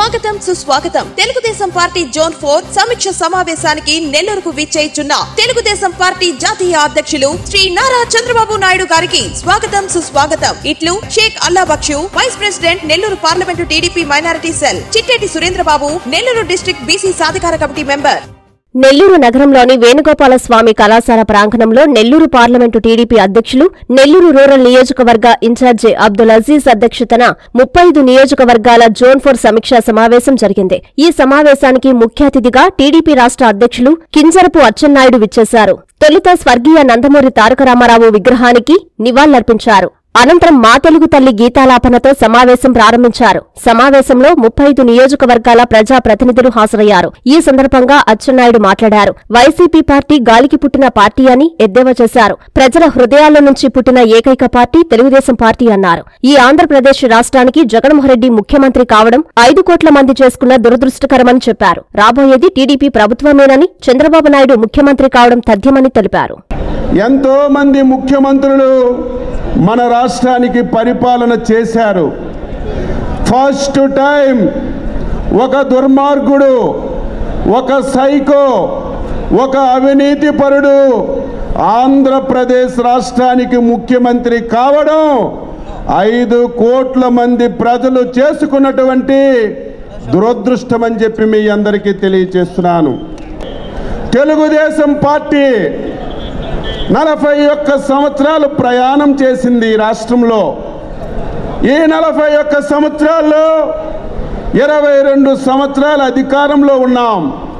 స్వాగతం సుస్వాగతం Telugu Desam party zone four సమీక్ష సమావేశానికి నెల్లూరుకు విచ్చేయిచున్న తెలుగుదేశం పార్టీ జాతీయ అధ్యక్షులు శ్రీ నారా చంద్రబాబు నాయుడు గారికి స్వాగతం సుస్వాగతం ఇట్లు Shaik Allabakshu vice president Nellore parliament TDP minority cell Chitteti Surendrababu Nellore district BC సాధికార కమిటీ మెంబర్ నెల్లూరు నగరంలోని వేణుగోపాల స్వామి కళాశాల ప్రాంగణంలో నెల్లూరు పార్లమెంటు టీడీపీ అధ్యక్షులు నెల్లూరు రూరల్ నియోజకవర్గ ఇన్ఛార్జి అబ్దుల్ అజీజ్ అధ్యక్షతన ముప్పై ఐదు నియోజకవర్గాల జోన్ ఫోర్ సమీక్షా సమావేశం జరిగింది ఈ సమావేశానికి ముఖ్య అతిథిగా టీడీపీ రాష్ట్ర అధ్యక్షులు కింజరపు అచ్చెన్నాయుడు విచ్చేశారు తొలుత స్వర్గీయ నందమూరి తారక రామారావు విగ్రహానికి నివాళులర్పించారు అనంతరం మా తెలుగు తల్లి గీతాలాపనతో సమావేశం ప్రారంభించారు సమావేశంలో ముప్పై ఐదు నియోజకవర్గాల ప్రజా ప్రతినిధులు హాజరయ్యారు ఈ సందర్భంగా అచ్చెన్నాయుడు మాట్లాడారు వైసీపీ పార్టీ గాలికి పుట్టిన పార్టీ అని ఎద్దేవా చేశారు ప్రజల హృదయాల్లో నుంచి పుట్టిన ఏకైక పార్టీ తెలుగుదేశం పార్టీ అన్నారు ఈ ఆంధ్రప్రదేశ్ రాష్ట్రానికి జగన్మోహన్రెడ్డి ముఖ్యమంత్రి కావడం ఐదు కోట్ల మంది చేసుకున్న దురదృష్టకరమని చెప్పారు రాబోయేది టీడీపీ ప్రభుత్వమేనని చంద్రబాబు నాయుడు ముఖ్యమంత్రి కావడం తథ్యమని తెలిపారు ఎంతో మంది ముఖ్యమంత్రులు మన రాష్ట్రానికి పరిపాలన చేశారు ఫస్ట్ టైం ఒక దుర్మార్గుడు ఒక సైకో ఒక అవినీతి పరుడు ఆంధ్రప్రదేశ్ రాష్ట్రానికి ముఖ్యమంత్రి కావడం ఐదు కోట్ల మంది ప్రజలు చేసుకున్నటువంటి దురదృష్టం అని చెప్పి మీ అందరికీ తెలియచేస్తున్నాను తెలుగుదేశం పార్టీ నలభై ఒక్క సంవత్సరాలు ప్రయాణం చేసింది ఈ రాష్ట్రంలో ఈ నలభై ఒక్క సంవత్సరాల్లో ఇరవై రెండు సంవత్సరాల అధికారంలో ఉన్నాం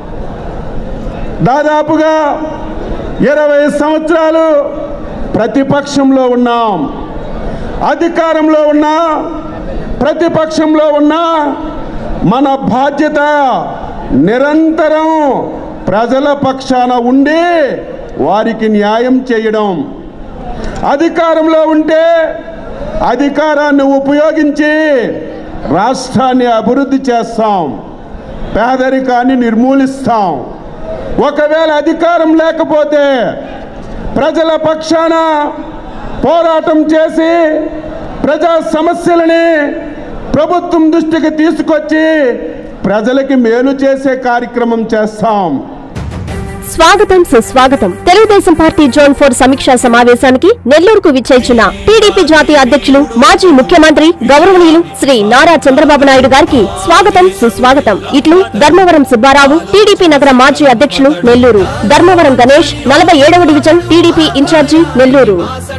దాదాపుగా ఇరవై సంవత్సరాలు ప్రతిపక్షంలో ఉన్నాం అధికారంలో ఉన్నా ప్రతిపక్షంలో ఉన్నా మన బాధ్యత నిరంతరం ప్రజల పక్షాన ఉండి వారికి న్యాయం చేయడం అధికారంలో ఉంటే అధికారాన్ని ఉపయోగించి రాష్ట్రాన్ని అభివృద్ధి చేస్తాం పేదరికాన్ని నిర్మూలిస్తాం ఒకవేళ అధికారం లేకపోతే ప్రజల పక్షాన పోరాటం చేసి ప్రజా సమస్యలని ప్రభుత్వం దృష్టికి తీసుకొచ్చి ప్రజలకి మేలు చేసే కార్యక్రమం చేస్తాం స్వాగతం సుస్వాగతం తెలుగుదేశం పార్టీ జోన్ ఫోర్ సమీక్షా సమావేశానికి నెల్లూరుకు విచ్చేసిన టీడీపీ జాతీయ అధ్యక్షులు మాజీ ముఖ్యమంత్రి గౌరవనీయులు శ్రీ నారా చంద్రబాబు నాయుడు గారికి స్వాగతం సుస్వాగతం ఇట్లు ధర్మవరం సుబ్బారావు టీడీపీ నగర మాజీ అధ్యక్షులు నెల్లూరు ధర్మవరం గణేష్ నలభై ఏడవ డివిజన్ టీడీపీ ఇన్ఛార్జి నెల్లూరు